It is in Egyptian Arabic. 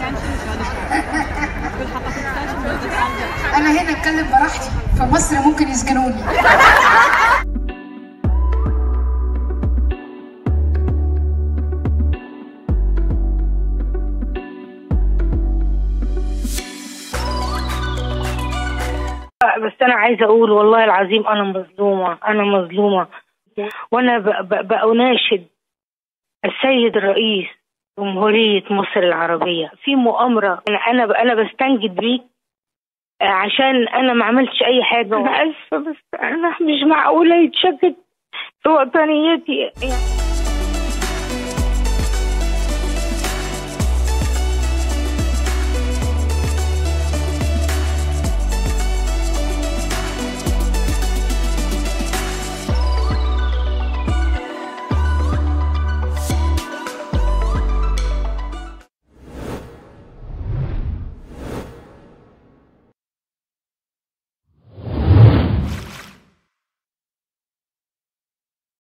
انا هنا اتكلم براحتي في مصر ممكن يسجنوني بس انا عايزه اقول والله العظيم انا مظلومه انا مظلومه وانا ب- ب- بأناشد السيد الرئيس جمهورية مصر العربية في مؤامرة أنا أنا أنا بستنجد بيك آه، عشان أنا ما عملتش أي حاجة أنا آسفة بس أنا مش معقولة يتشكك في وطنيتي